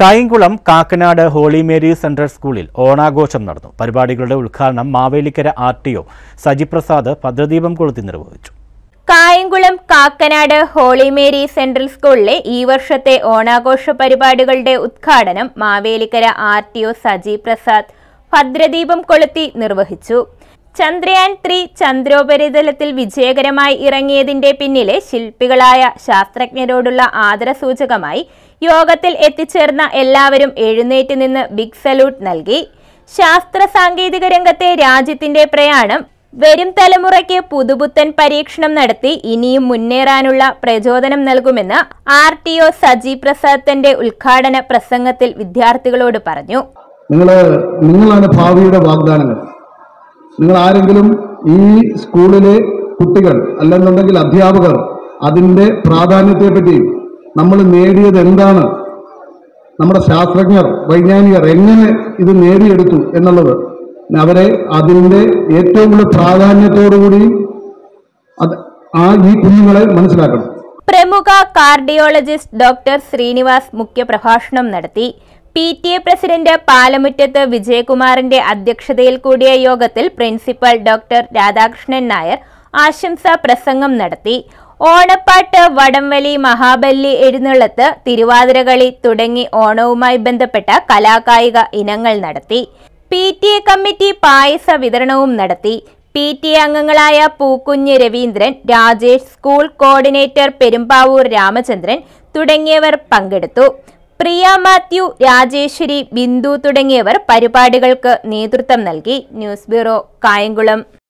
Kayamkulam Kakkanad Holy Mary Central സ്കൂളിൽ ഓണാഘോഷം നടന്നു പരിപാടികളുടെ ഉദ്ഘാടനം Mavelikara R T O Sajiprasad ഭദ്രദീപം കൊളുത്തി നിർവഹിച്ചു Kayamkulam Kakkanad Holy Mary Central സ്കൂളിലെ ഈ വർഷത്തെ ഓണാഘോഷ പരിപാടികളുടെ ഉദ്ഘാടനം Mavelikara R T O Saji Prasad ഭദ്രദീപം കൊളുത്തി നിർവഹിച്ചു ചന്ദ്രയാൻ ത്രീ ചന്ദ്രോപരിതലത്തിൽ വിജയകരമായി ഇറങ്ങിയതിന്റെ പിന്നിലെ ശില്പികളായ ശാസ്ത്രജ്ഞരോടുള്ള ആദരസൂചകമായി യോഗത്തിൽ എത്തിച്ചേർന്ന എല്ലാവരും എഴുന്നേറ്റ് നിന്ന് ബിഗ് സല്യൂട്ട് നൽകി ശാസ്ത്ര സാങ്കേതിക രംഗത്തെ രാജ്യത്തിന്റെ പ്രയാണം വരും തലമുറയ്ക്ക് പുതുപുത്തൻ പരീക്ഷണം നടത്തി ഇനിയും മുന്നേറാനുള്ള പ്രചോദനം നൽകുമെന്ന് R T O Saji Prasad തന്റെ ഉദ്ഘാടന പ്രസംഗത്തിൽ വിദ്യാർത്ഥികളോട് പറഞ്ഞു നിങ്ങൾ നിങ്ങളാണ് ഭാവിയുടെ വാഗ്ദാനങ്ങൾ നിങ്ങൾ ആരെങ്കിലും ഈ സ്കൂളിലെ കുട്ടികൾ അല്ലെന്നുണ്ടെങ്കിൽ അധ്യാപകർ അതിൻ്റെ പ്രാധാന്യത്തെപ്പറ്റി നമ്മൾ നേടിയത് എന്താണ് നമ്മുടെ ശാസ്ത്രജ്ഞർ വൈജ്ഞാനികർ എങ്ങനെ ഇത് നേടിയെടുത്തു എന്നുള്ളത് അവരെ അതിൻ്റെ ഏറ്റവും കൂടുതൽ പ്രാധാന്യത്തോടുകൂടി അത് ആ ഈ കുഞ്ഞുങ്ങളെ മനസ്സിലാക്കണം പ്രമുഖ കാർഡിയോളജിസ്റ്റ് ഡോക്ടർ ശ്രീനിവാസ് മുഖ്യപ്രഭാഷണം നടത്തി P T A president Palamuttathu വിജയകുമാറിന്റെ അധ്യക്ഷതയിൽ കൂടിയ യോഗത്തിൽ പ്രിൻസിപ്പൽ ഡോക്ടർ രാധാകൃഷ്ണൻ നായർ ആശംസാ പ്രസംഗം നടത്തി ഓണപ്പാട്ട് വടംവലി മഹാബലി എഴുന്നള്ളത്ത് തിരുവാതിരകളി തുടങ്ങി ഓണവുമായി ബന്ധപ്പെട്ട കലാകായിക ഇനങ്ങൾ നടത്തി പി ടി എ കമ്മിറ്റി പായസ വിതരണവും നടത്തി പി ടി എ അംഗങ്ങളായ പൂക്കുഞ്ഞ് രവീന്ദ്രൻ രാജേഷ് സ്കൂൾ കോർഡിനേറ്റർ പെരുമ്പാവൂർ രാമചന്ദ്രൻ തുടങ്ങിയവർ പങ്കെടുത്തു പ്രിയ മാത്യു രാജേശ്വരി ബിന്ദു തുടങ്ങിയവർ പരിപാടികൾക്ക് നേതൃത്വം നൽകി ന്യൂസ് ബ്യൂറോ കായംകുളം